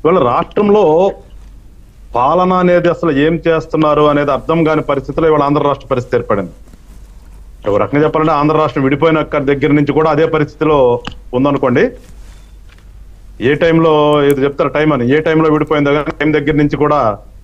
ఇవాళ రాష్ట్రంలో పాలన అనేది అసలు ఏం చేస్తున్నారు అనేది అర్థం కాని పరిస్థితిలో ఇవాళ ఆంధ్ర రాష్ట్ర పరిస్థితి ఏర్పడింది ఒక రకంగా చెప్పాలంటే ఆంధ్ర రాష్ట్రం విడిపోయిన అక్క దగ్గర నుంచి కూడా అదే పరిస్థితిలో ఉందనుకోండి ఏ టైంలో ఏదో చెప్తారు టైం అని ఏ టైంలో విడిపోయిందో కానీ టైం దగ్గర నుంచి కూడా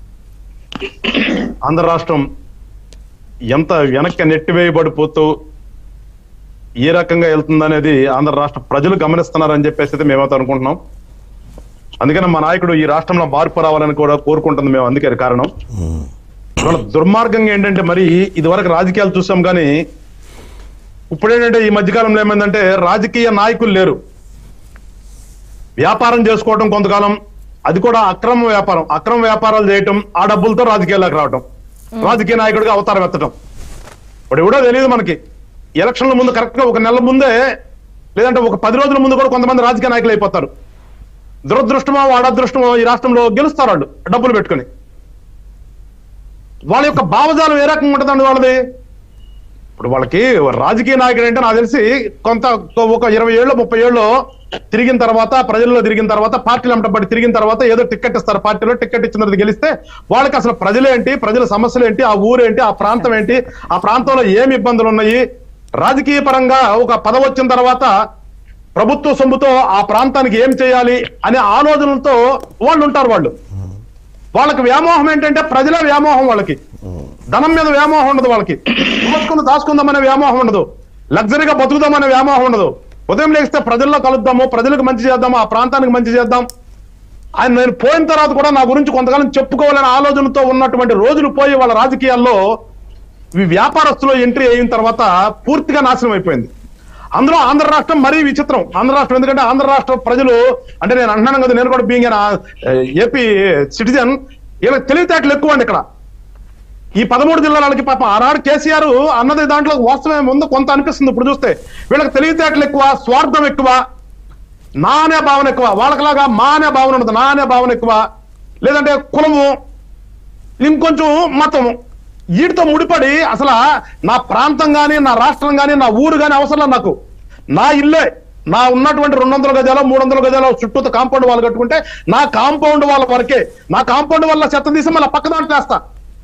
ఆంధ్ర రాష్ట్రం ఎంత వెనక్కి నెట్టివేయబడిపోతూ ఏ రకంగా వెళ్తుందనేది ఆంధ్ర రాష్ట్ర ప్రజలు గమనిస్తున్నారని చెప్పేసి అయితే మేమైతే అనుకుంటున్నాం అందుకని మా నాయకుడు ఈ రాష్ట్రంలో మార్పు రావాలని కూడా కోరుకుంటుంది మేము అందుకే అది కారణం ఇవాళ దుర్మార్గంగా ఏంటంటే మరి ఇదివరకు రాజకీయాలు చూసాం కానీ ఇప్పుడు ఏంటంటే ఈ మధ్యకాలంలో ఏమైందంటే రాజకీయ నాయకులు లేరు వ్యాపారం చేసుకోవటం కొంతకాలం అది కూడా అక్రమ వ్యాపారం అక్రమ వ్యాపారాలు చేయటం ఆ డబ్బులతో రాజకీయాల్లోకి రావటం రాజకీయ నాయకుడిగా అవతారం ఎత్తటం ఇప్పుడు ఎవడో తెలియదు మనకి ఎలక్షన్ల ముందు కరెక్ట్ గా ఒక నెల ముందే లేదంటే ఒక పది రోజుల ముందు కూడా కొంతమంది రాజకీయ నాయకులు అయిపోతారు దురదృష్టమో వాడదృష్టమో ఈ రాష్ట్రంలో గెలుస్తారు వాళ్ళు డబ్బులు పెట్టుకొని వాళ్ళ యొక్క భావజాలం ఏ రకంగా ఉంటుందండి వాళ్ళది ఇప్పుడు వాళ్ళకి రాజకీయ నాయకుడు అంటే నాకు తెలిసి కొంత ఒక ఇరవై ఏళ్ళు ముప్పై ఏళ్ళు తిరిగిన తర్వాత ప్రజల్లో తిరిగిన తర్వాత పార్టీలు అమ్మటబడి తిరిగిన తర్వాత ఏదో టికెట్ ఇస్తారు పార్టీలో టికెట్ ఇచ్చిన తర్వాత గెలిస్తే వాళ్ళకి అసలు ప్రజలేంటి ప్రజల సమస్యలు ఏంటి ఆ ఊరేంటి ఆ ప్రాంతం ఏంటి ఆ ప్రాంతంలో ఏమి ఇబ్బందులు ఉన్నాయి రాజకీయ పరంగా ఒక పదవి వచ్చిన తర్వాత ప్రభుత్వ సొమ్ముతో ఆ ప్రాంతానికి ఏం చేయాలి అనే ఆలోచనలతో వాళ్ళు ఉంటారు వాళ్ళు వాళ్ళకి వ్యామోహం ఏంటంటే ప్రజల వ్యామోహం వాళ్ళకి ధనం మీద వ్యామోహం ఉండదు వాళ్ళకి దోచుకుని దాచుకుందామనే వ్యామోహం ఉండదు లగ్జరీగా బతుకుదామనే వ్యామోహం ఉండదు ఉదయం లేస్తే ప్రజల్లో కలుద్దాము ప్రజలకు మంచి చేద్దాము ఆ ప్రాంతానికి మంచి చేద్దాం ఆయన నేను పోయిన తర్వాత కూడా నా గురించి కొంతకాలం చెప్పుకోవాలనే ఆలోచనతో ఉన్నటువంటి రోజులు పోయి వాళ్ళ రాజకీయాల్లో ఈ వ్యాపారస్తులు ఎంట్రీ అయిన తర్వాత పూర్తిగా నాశనం అయిపోయింది అందులో ఆంధ్ర రాష్ట్రం మరీ విచిత్రం ఆంధ్ర రాష్ట్రం ఎందుకంటే ఆంధ్ర రాష్ట్ర ప్రజలు అంటే నేను అంటున్నాను కదా నేను కూడా బీయింగ్ ఏపీ సిటిజన్ వీళ్ళకి తెలివితేటలు ఎక్కువ అండి ఇక్కడ ఈ పదమూడు జిల్లాలకి పాపం ఆనాడు కేసీఆర్ అన్నది దాంట్లో వాస్తవం ఉంది కొంత అనిపిస్తుంది ఇప్పుడు చూస్తే వీళ్ళకి తెలివితేటలు ఎక్కువ స్వార్థం ఎక్కువ నా అనే భావన ఎక్కువ వాళ్ళకిలాగా మా అనే భావన ఉండదు నా అనే భావన ఎక్కువ లేదంటే కులము ఇంకొంచెం మతము వీటితో ముడిపడి అసలు నా ప్రాంతం గాని నా రాష్ట్రం గాని నా ఊరు గాని అవసరం లేదు నాకు నా ఇల్లే నా ఉన్నటువంటి రెండు వందల గజాలు మూడు వందల గజాలు చుట్టూతో కాంపౌండ్ వాళ్ళు కట్టుకుంటే నా కాంపౌండ్ వాళ్ళ వరకే నా కాంపౌండ్ వల్ల చెత్త తీసి మళ్ళీ పక్క దాంట్లో వేస్తా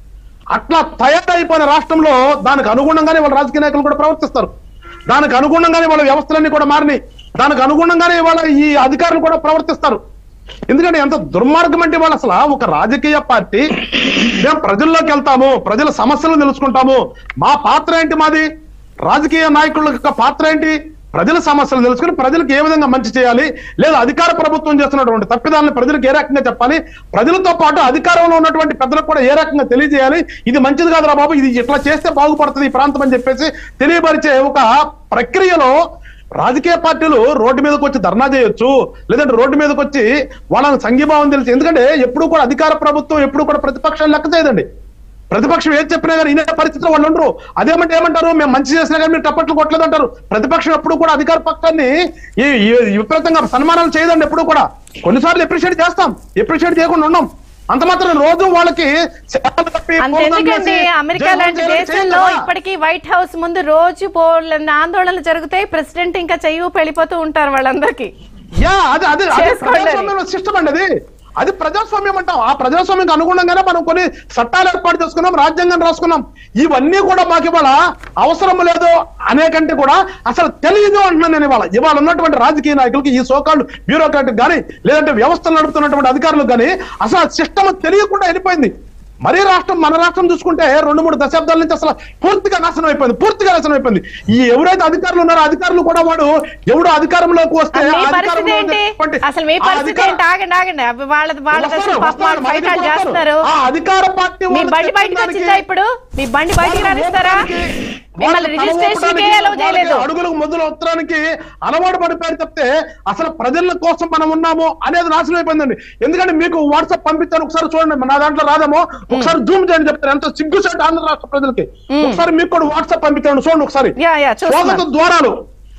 అట్లా తయారైపోయిన రాష్ట్రంలో దానికి అనుగుణంగానే వాళ్ళ రాజకీయ నాయకులు కూడా ప్రవర్తిస్తారు దానికి అనుగుణంగానే వాళ్ళ వ్యవస్థలన్నీ కూడా మారినాయి దానికి అనుగుణంగానే వాళ్ళ ఈ అధికారులు కూడా ప్రవర్తిస్తారు ఎందుకంటే ఎంత దుర్మార్గం అంటే వాళ్ళు అసలు ఒక రాజకీయ పార్టీ మేము ప్రజల్లోకి వెళ్తాము ప్రజల సమస్యలు తెలుసుకుంటాము మా పాత్ర ఏంటి మాది రాజకీయ నాయకుల యొక్క పాత్ర ఏంటి ప్రజల సమస్యలు తెలుసుకుని ప్రజలకు ఏ విధంగా మంచి చేయాలి లేదా అధికార ప్రభుత్వం చేస్తున్నటువంటి తప్పిదాలను ప్రజలకు ఏ రకంగా చెప్పాలి ప్రజలతో పాటు అధికారంలో ఉన్నటువంటి పెద్దలకు కూడా ఏ రకంగా తెలియజేయాలి ఇది మంచిది కాదురా బాబు ఇది ఇట్లా చేస్తే బాగుపడుతుంది ఈ ప్రాంతం అని చెప్పేసి తెలియపరిచే ఒక ప్రక్రియలో రాజకీయ పార్టీలు రోడ్డు మీదకి వచ్చి ధర్నా చేయొచ్చు లేదంటే రోడ్డు మీదకి వచ్చి వాళ్ళని సంఘీభావం తెలిసి ఎందుకంటే ఎప్పుడు కూడా అధికార ప్రభుత్వం ఎప్పుడు కూడా ప్రతిపక్షాలు లెక్క చేయదండి ప్రతిపక్షం ఏది చెప్పినా కానీ ఇదే పరిస్థితిలో వాళ్ళు ఉండరు అదేమంటే ఏమంటారు మేము మంచి చేసినా కానీ మీరు టప్పట్లు కొట్టలేదు అంటారు ప్రతిపక్షం ఎప్పుడు కూడా అధికార పక్షాన్ని ఈ ఈ- ఈ విపరీతంగా సన్మానాలు చేయదండి ఎప్పుడు కూడా కొన్నిసార్లు ఎప్రిషియేట్ చేస్తాం ఎప్రిషియేట్ చేయకుండా ఉన్నాం అంత మాత్రం రోజు వాళ్ళకి శాఖలు తప్పి అంతెందుకండి పూలదండలు వేసి అమెరికా జైలు లాంటి చేయాలి, దేశంలో చేయొద్దా? ఇప్పటికీ వైట్ హౌస్ ముందు రోజు పోలని ఆందోళనలు జరుగుతాయి ప్రెసిడెంట్ ఇంకా చెయ్యి ఊపి వెళ్ళిపోతూ ఉంటారు వాళ్ళందరికీ యా అది అది అది చేసుకోండి. ప్రజాస్వామ్యంలో సిస్టమ్ అండి అది అది ప్రజాస్వామ్యం అంటాం ఆ ప్రజాస్వామ్యం అనుగుణంగానే మనం కొన్ని చట్టాలు ఏర్పాటు చేసుకున్నాం రాజ్యాంగం రాసుకున్నాం ఇవన్నీ కూడా మాకు ఇవాళ అవసరం లేదు అనే కంటే కూడా అసలు తెలియదు అంటున్నాను నేను ఇవాళ ఇవాళ ఉన్నటువంటి రాజకీయ నాయకులకి ఈ సోకాళ్ళు బ్యూరోక్రాటిక్ కానీ లేదంటే వ్యవస్థలు నడుపుతున్నటువంటి అధికారులకు కానీ అసలు సిస్టమ్ తెలియకుండా వెళ్ళిపోయింది మరీ రాష్ట్రం మన రాష్ట్రం చూసుకుంటే రెండు మూడు దశాబ్దాల నుంచి అసలు పూర్తిగా నాశనం అయిపోయింది పూర్తిగా నాశనం అయిపోయింది ఈ ఎవరైతే అధికారులు ఉన్నారో అధికారులు కూడా వాడు ఎవడు అధికారంలోకి వస్తే మీ ఆ పరిస్థితి అధికారంలో ఏంటి ఉన్నటువంటి అసలు మీ ఆ పరిస్థితి అధికార- ఏంటి ఆగండి ఆగండి అవి వాళ్ళ వాళ్ళ వస్తారు, పాప వస్తారు, వాళ్ళు మన ఫైట్ దగ్గరికి చేస్తున్నారు వస్తారు. ఆ అధికార పార్టీ మీ వాళ్ళు బండి బయటకు తెచ్చిన వచ్చిందా దానికి ఇప్పుడు మీ బండి బయటికి వాళ్ళు రానిస్తారా మోపడానికి, మిమ్మల్ని వాళ్ళు రిజిస్ట్రేషన్ తలమోపడానికి, అలౌ చేయలేదు వాళ్ళకి అడుగులకు ముద్దులు ఉత్తరానికి అలవాటు పడిపోయారు తప్పితే అసలు ప్రజల కోసం మనం ఉన్నాము అనేది నాశనం అయిపోయిందండి ఎందుకంటే మీకు వాట్సాప్ పంపించాను ఒకసారి చూడండి నా దాంట్లో రాదేమో ఒకసారి జూమ్ చేయండి చెప్తాను ఎంత సిగ్గుసేట ఆంధ్ర రాష్ట్ర ప్రజలకి ఒకసారి మీకు కూడా వాట్సాప్ పంపించాను చూడండి ఒకసారి యా, యా, చూస్తున్నాను. స్వాగత ద్వారాలు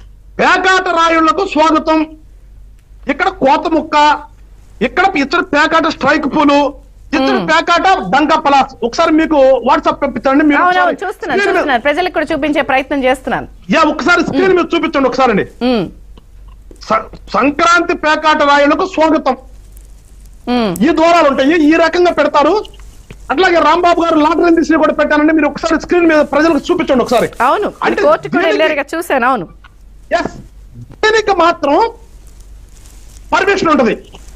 పేకాట రాయుళ్లకు స్వాగతం ఇక్కడ కోత ముక్క ఇక్కడ ఇతర పేకాట స్ట్రైక్ పూలు ఇతర పేకాట డంకా పలాస్ ఒకసారి మీకు వాట్సాప్ పంపించండి మీరు అవునవును ఒకసారి చూస్తున్నాను screen మీద- చూస్తున్నాను ప్రజలకు కూడా చూపించే ప్రయత్నం చేస్తున్నాను యా ఒకసారి స్క్రీన్ మీద చూపించండి ఒకసారి అండి ఉమ్. స- సంక్రాంతి పేకాట రాయులకు స్వాగతం ఉమ్. ఈ దూరాలు ఉంటాయి ఈ రకంగా పెడతారు అట్లాగే రాంబాబు గారు లాటరీ తీసి కూడా పెట్టానండి మీరు ఒకసారి స్క్రీన్ మీద ప్రజలకు చూపించండి ఒకసారి అవును అంటే కోర్టు కూడా దీనికి- వెళ్ళారుగా చూశాను అవును ఎస్ దీనికి మాత్రం పర్మిషన్ ఉంటది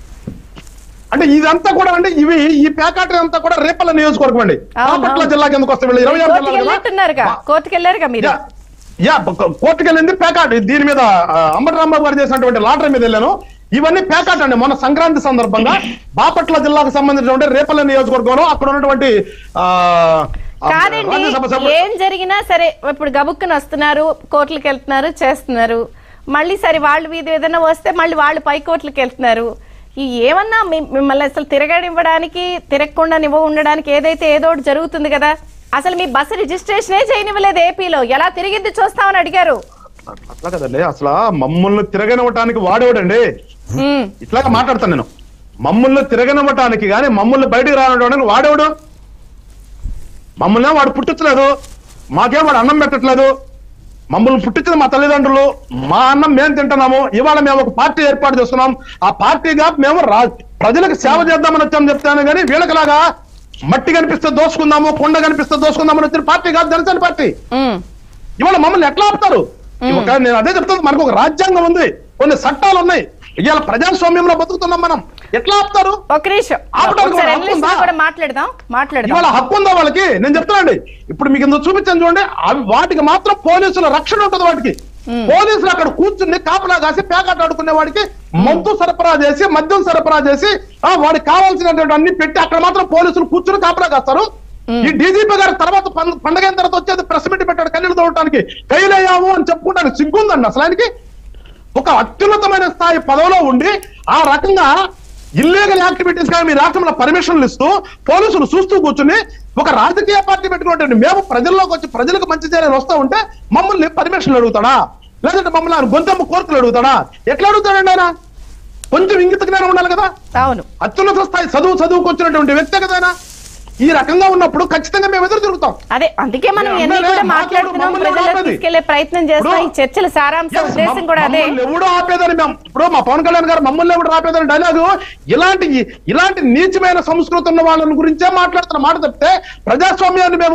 అంటే ఇదంతా కూడా అండి ఇవి ఈ ప్యాకెట్ అంతా కూడా రేపల్ల నియోజకవర్గం అండి అవును, బాపట్ల అవును. జిల్లాకి ఎందుకు వస్తే వీళ్ళు ఇరవై ఆరు కోర్టుకి జిల్లాలు కదా? వెళ్ళినట్టున్నారుగా కోర్టుకి వెళ్ళారుగా మీరు యా యా కో- కోర్టుకి వెళ్ళింది ప్యాకాట్ దీని మీద ఆ, అంబటి రాంబాబు గారు చేసినటువంటి లాటరీ మీద వెళ్ళాను ఇవన్నీ ప్యాకాట్ అండి మొన్న సంక్రాంతి సందర్భంగా బాపట్ల జిల్లాకు సంబంధించినటువంటి రేపల్ల నియోజకవర్గంలో అక్కడ ఉన్నటువంటి ఆ, ఆ, కాదండి రాజ్యసభ సభ్యుడు- ఏం జరిగినా సరే ఇప్పుడు గబుక్కుని వస్తున్నారు కోర్టులకు వెళ్తున్నారు చేస్తున్నారు మళ్ళీ సరే వాళ్ళు వీధి ఏదైనా వస్తే మళ్ళీ వాళ్ళు పై కోర్టులకు వెళ్తున్నారు ఈ ఏమన్నా మీ- మిమ్మల్ని అసలు తిరగనివ్వడానికి తిరగకుండా నివ్వ ఉండడానికి ఏదైతే ఏదో ఒకటి జరుగుతుంది కదా అసలు మీ బస్సు రిజిస్ట్రేషనే చేయనివ్వలేదు ఏపీలో ఎలా తిరిగిద్ది చూస్తామని అడిగారు అట్లా కదండి అసలు మమ్మల్ని తిరగనివ్వటానికి వాడేవాడండి ఉమ్, ఇట్లాగా మాట్లాడతాను నేను మమ్మల్ని తిరగనివ్వటానికి కానీ మమ్మల్ని బయటికి రావడానికి వాడేవాడు మమ్మల్ని వాడు పుట్టించలేదు మాకేం వాడు అన్నం పెట్టట్లేదు మమ్మల్ని పుట్టించిన మా తల్లిదండ్రులు మా అన్నం మేము తింటున్నాము ఇవాళ మేము ఒక పార్టీ ఏర్పాటు చేస్తున్నాం ఆ పార్టీగా మేము రా- ప్రజలకు సేవ చేద్దామని వచ్చాము చెప్తాను కానీ వీళ్ళకిలాగా మట్టి కనిపిస్తే దోసుకుందాము కొండ కనిపిస్తే దోసుకుందామని వచ్చిన పార్టీ కాదు జనసేన పార్టీ ఉమ్, ఇవాళ మమ్మల్ని ఎట్లా ఆపుతారు ఒక నేను అదే చెప్తాను మనకు ఒక రాజ్యాంగం ఉంది కొన్ని చట్టాలు ఉన్నాయి ఇవాళ ప్రజాస్వామ్యంలో బతుకుతున్నాం మనం ఎట్లా ఆపుతారు ఒక నిమిషం ఆపడానికి ఒకసారి కూడా analyst తో హక్కు ఉందా? కూడా మాట్లాడదాం మాట్లాడదాం ఇవాళ హక్కు ఉందా వాళ్ళకి నేను చెప్తానండి ఇప్పుడు మీకు ఇందులో చూపించాను చూడండి అవి వాటికి మాత్రం పోలీసుల రక్షణ ఉంటుంది వాటికి పోలీసులు అక్కడ కూర్చుని కాపలా కాసి ప్యాకెట్ ఆడుకునే వాడికి మందు సరఫరా చేసి మద్యం సరఫరా చేసి ఆ వాడికి కావాల్సినటువంటి అన్ని పెట్టి అక్కడ మాత్రం పోలీసులు కూర్చుని కాపలా కాస్తారు ఈ డీజీపీ గారు తర్వాత పం- పండగ అయిన తర్వాత వచ్చేది ప్రెస్ మీట్ పెట్టాడు కన్నీళ్ళు తోడటానికి కైలయ్యాము అని చెప్పుకోవడానికి సిగ్గుందండి అసలు ఆయనకి ఒక అత్యున్నతమైన స్థాయి పదవిలో ఉండి ఆ రకంగా ఇల్లీగల్ యాక్టివిటీస్ కానీ మీ రాష్ట్రంలో పర్మిషన్లు ఇస్తూ పోలీసులు చూస్తూ కూర్చుని ఒక రాజకీయ పార్టీ పెట్టుకున్నటువంటి మేము ప్రజల్లోకి వచ్చి ప్రజలకు మంచి చేయాలని వస్తూ ఉంటే మమ్మల్ని పర్మిషన్లు అడుగుతాడా లేదంటే మమ్మల్ని ఆయన గొంతెమ్మ కోర్టులు అడుగుతాడా ఎట్లా అడుగుతాడండి ఆయన కొంచెం ఇంగిత జ్ఞానం ఉండాలి కదా అవును అత్యున్నత స్థాయి చదువు చదువుకొచ్చినటువంటి వ్యక్తి కదా ఆయన ఈ రకంగా ఉన్నప్పుడు ఖచ్చితంగా మేము ఎదురు తిరుగుతాం అదే అందుకే మనం ఏ, ఎన్ని అమ్మలే, కూడా మాట్లాడు, మాట్లాడుతున్నాం మమ్మల్ని ప్రజలకు ఆపేది. తీసుకెళ్లే ప్రయత్నం చేస్తాం ఈ ఇప్పుడు- చర్చల సారాంశం Yes, ఉద్దేశం మమ్- కూడా అదే మమ్మల్ని ఎవడో ఆపేదని మేము ఇప్పుడు మా పవన్ కళ్యాణ్ గారు మమ్మల్ని ఎవడు ఆపేదని డైలాగు ఇలాంటి ఇలాంటి నీచమైన సంస్కృతి ఉన్న వాళ్ళని గురించే మాట్లాడుతున్న మాట తప్పితే ప్రజాస్వామ్యాన్ని మేము